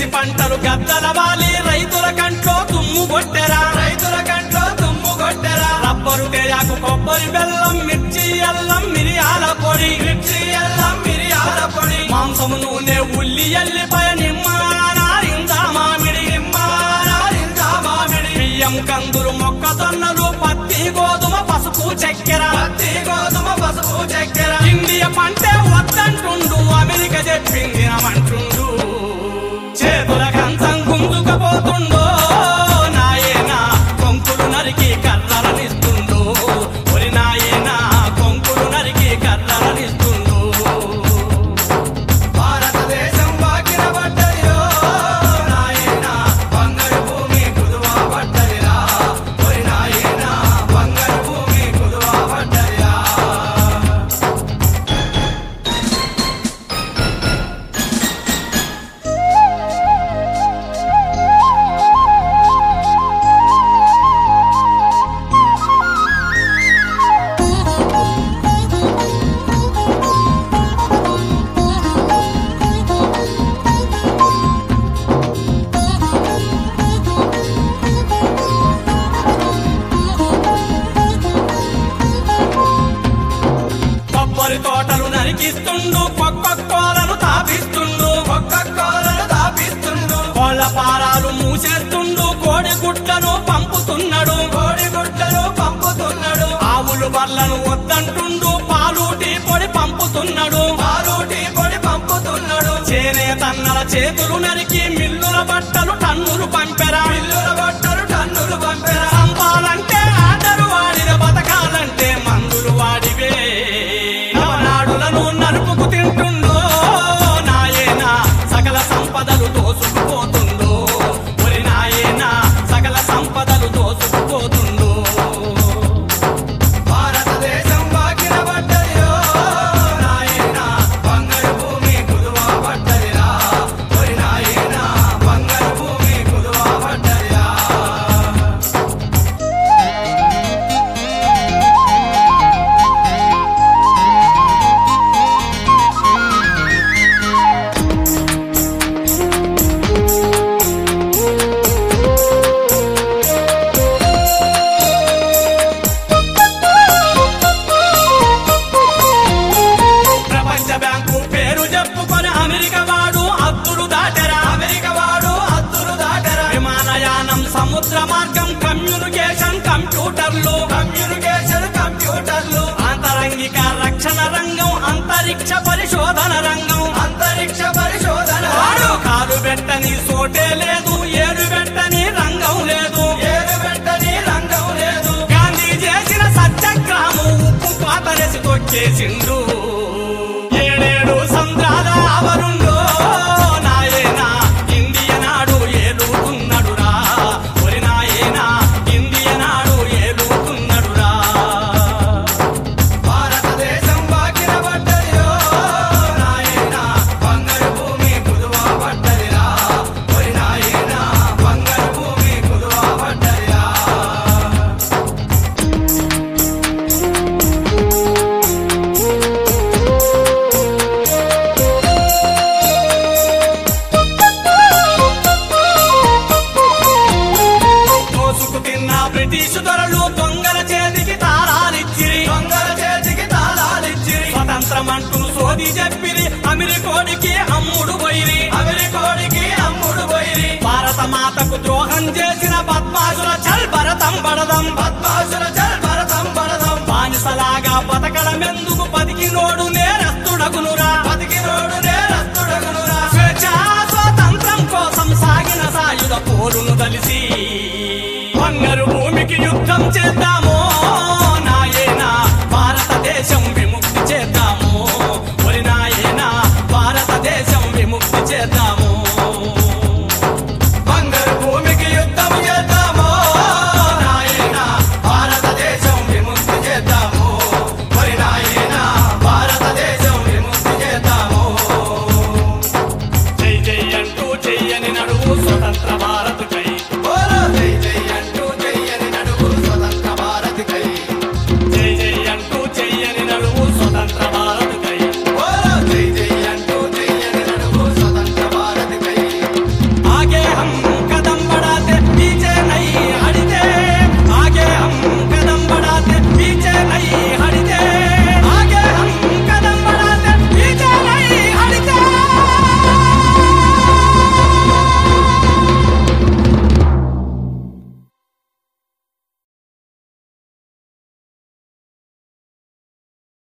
పంటలు గద్దల వాలి రైతుల కంట్లో తుమ్ము కొట్టెరా రైతుల కంట్లో తుమ్ము కొట్టెరా రబ్బరు తేయాకు కొబ్బరి బెల్లం మిర్చి అల్లం మిరియాల పొడి మిర్చి అల్లం మిరియాల పొడి మాంసము నూనె ఉల్లి ఎల్లిపాయ నిమ్మ నారింజ మామిడి నారింజ మామిడి బియ్యం కందులు మొక్కజొన్నలు పత్తి గోధుమ పసుపు చక్కెర పత్తి గోధుమ పసుపు చక్కెర ఇండియా పంటే వద్దంటుండు అమెరికా చెప్పింది నమంటుండు చేతుల కంచం గుంజుకపోతుండో నాయనా కొంకులు నరికి కర్రలనిస్తుండు ఒరి నాయనా కొంకులు నరికి కర్రలనిస్తుండు భారతదేశం వాకిన పడ్డదిరో నాయనా బంగారు భూమి కుదువా పడ్డదిరా ఓరి నాయనా బంగారు భూమి కుదువా పడ్డదిరా కొబ్బరి తోటలు నరికిస్తుండు కొక్క కోలను తాపిస్తుండు ఒక్క కోలను దాపిస్తుండు కోళ్ళ పారాలు మూసేస్తుండు కోడి గుడ్లను పంపుతున్నాడు కోడి గుడ్లను పంపుతున్నాడు ఆవులు బర్లను వద్దంటుండు పాలూటి పొడి పంపుతున్నాడు పాలూటి పొడి పంపుతున్నాడు చేనే తన్నల చేతులు నరికి మిల్లుల బట్టలు టన్నులు పంపెరా పిల్లుల బట్టలు టన్నులు పంపెరా సంపాలంటే ఆటలు వాడిన బతకాలంటే మందులు వాడివే నవనాడులను నలుపుకు తింటుండో నాయనా సకల సంపదలు దోసుకుపోతుందో ఒరి నాయనా సకల సంపదలు దోసుకుపోతుందో భారతదేశం వాకిన పడ్డదిరో నాయనా బంగారు భూమి కుదువా పడ్డదిరా ఓరి నాయనా బంగారు భూమి కుదువా పడ్డదిరా ప్రపంచ బ్యాంకు పేరు చెప్పుకొని అమెరికా వాడు అద్దులు దాటెరా అమెరికా వాడు హద్దులు దాటరా విమానయానం సముద్ర మార్గం కమ్యూనికేషన్ కంప్యూటర్లు కమ్యూనికేషన్ కంప్యూటర్లు అంతరంగిక రక్షణ రంగం అంతరిక్ష పరిశోధన రంగం అంతరిక్ష పరిశోధన వాడు కాలు పెట్టని సోటే లేదు ఏడు పెట్టని రంగం లేదు ఏడు వెంటనే రంగం లేదు గాంధీ చేసిన సత్యాగ్రహము ఉప్పు పాతరేసి తొక్కేసిండు ఏడేడు సంద్రాల ఆవరుండో నాయనా ఇండియ నాడు ఏలుతున్నాడురా ఒరి నాయనా ఇండియ నాడు ఏలుతున్నాడురా భారతదేశం వాకిన పడ్డదిరో నాయనా బంగారు భూమి కుదువా పడ్డదిరా ఓరి నాయనా బంగారు భూమి కుదువా పడ్డదిరా దోసుకు తిన్న బ్రిటిష్ దొరలు దొంగల చేతికి తాళాలిచ్చిరి దొంగల చేతికి తాళాలిచ్చిరి స్వతంత్రమంటూ సోది చెప్పిరి అమెరికోడికి అమ్ముడు పోయిరి అమెరికోడికి అమ్ముడు పోయిరి భారత మాతకు ద్రోహం చేసిన పద్మాసుల చల్ భరతం బడదం పద్మాసుల చల్ భరతం భరతం బానిసలాగా బతకడమెందుకు బతికినోడు నేరస్తుడగునురా బతికినోడు నేరస్తుడగునురా స్వేచ్ఛ స్వాతంత్రం కోసం సాగిన సాయుధ పోరును కలిసి బంగారు భూమికి యుద్ధం చేద్దాము నాయనా భారతదేశం విముక్తి చేద్దాము ఒరి నాయనా భారతదేశం విముక్తి చేద్దాము